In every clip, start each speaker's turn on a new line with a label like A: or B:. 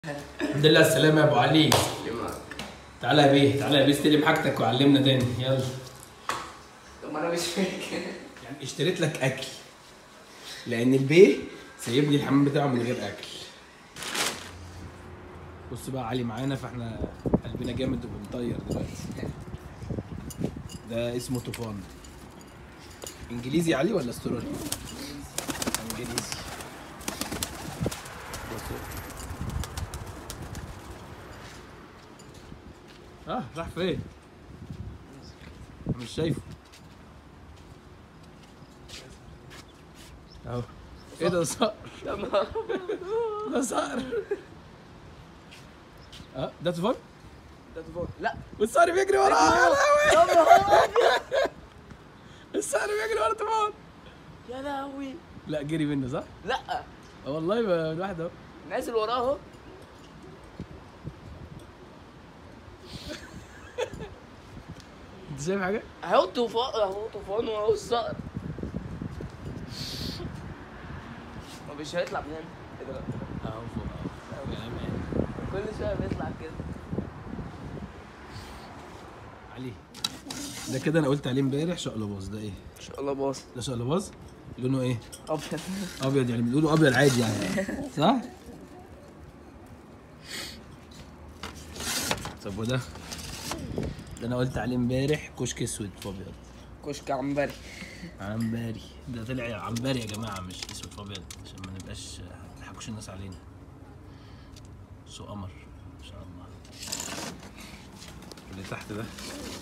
A: الحمد لله على السلامة يا ابو علي تعالى يا بيه تعالى يا بيه استلم حاجتك وعلمنا تاني يلا
B: طب ما انا مش فاكر
A: يعني اشتريت لك اكل لان البيه سايب لي الحمام بتاعه من غير اكل بص بقى علي معانا فاحنا قلبنا جامد وبنطير دلوقتي ده اسمه طوفان انجليزي علي ولا استرالي انجليزي بص. اه راح فين مش شايفه اهو ايه ده صقر ده صقر اه ده طوفان
B: ده طوفان لا
A: والصقر بيجري وراه يا لهوي الصقر بيجري ورا طوفان
B: يا لهوي
A: لا جري منه صح؟
B: لا
A: اه والله ما الواحد اهو
B: نازل وراه اهو
A: انت شايف حاجه؟
B: اهو طوفان اهو طوفان واهو الصقر هو مش هيطلع من هنا إيه ده؟
A: اهو فوق اهو يا مان
B: كل شويه بيطلع كده
A: علي ده كده انا قلت عليه امبارح شقلباز ده ايه؟
B: ان شاء الله باص
A: ده شقلباز لونه ايه؟
B: ابيض
A: ابيض يعني بيقولوا ابيض عادي يعني صح؟ طب وده؟ ده انا قلت عليه امبارح كشك اسود في ابيض
B: كشك عنبري
A: عنبري ده طلع عنبري يا جماعه مش اسود في ابيض عشان ما نبقاش ما يضحكوش الناس علينا سو قمر ما شاء الله اللي تحت ده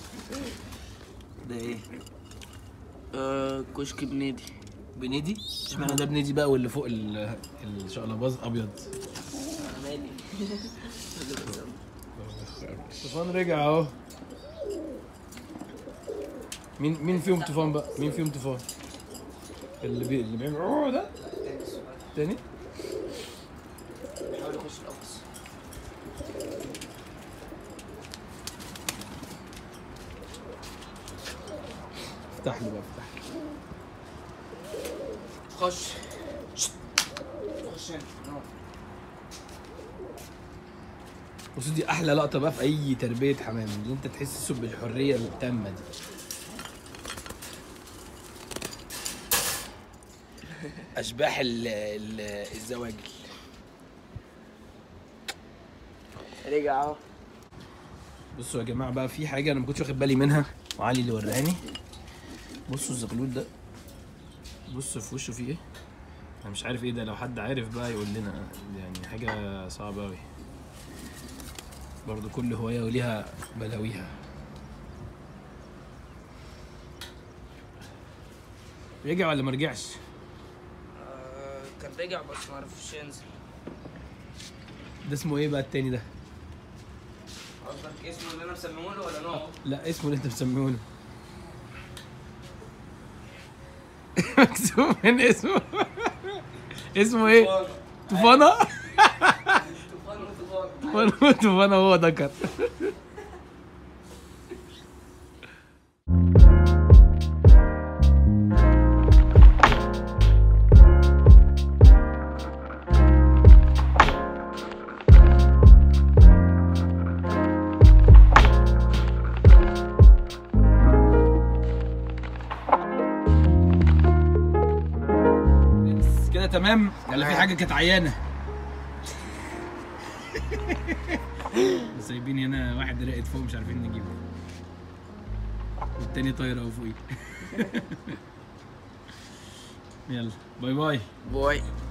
A: ده ايه؟
B: آه كشك بنيدي
A: بنيدي اشمعنى ده بنيدي بقى واللي فوق ال- الشقلباز ابيض
B: مالي
A: طوفان رجع اهو مين مين فيهم طوفان بقى؟ مين فيهم طوفان؟ اللي بي... اللي بيعمل اوه ده تاني؟
B: بيحاول يخش القفص
A: افتح له بقى افتح له
B: خش خش هنا أهو.
A: بص دي احلى لقطه بقى في اي تربيه حمام ان انت تحس بالحريه التامه دي اشباح ال ال الزواجل
B: رجع اهو
A: بصوا يا جماعه بقى في حاجه انا ما كنتش واخد بالي منها وعلي اللي وراني بصوا الزغلول ده بصوا في وشه فيه ايه انا مش عارف ايه ده لو حد عارف بقى يقول لنا يعني حاجه صعبه قوي برضو كل هوايه وليها بلاويها رجع ولا ما رجعش
B: آه، كان رجع بس ما عرفش ينزل
A: ده اسمه ايه بقى التاني ده
B: قصدك اسمه اللي انا مسميه له ولا نوعه؟
A: لا اسمه اللي انت مسميه له مكتوب من اسمه اسمه ايه طوفانة
B: طوفان وطوفان
A: طوفانة طوفانة هو ذكر كده تمام ولا في حاجة كانت عيانة سايبين هنا واحد راقد فوق مش عارفين نجيبه والتاني طاير اهو فوقيه يلا باي باي
B: باي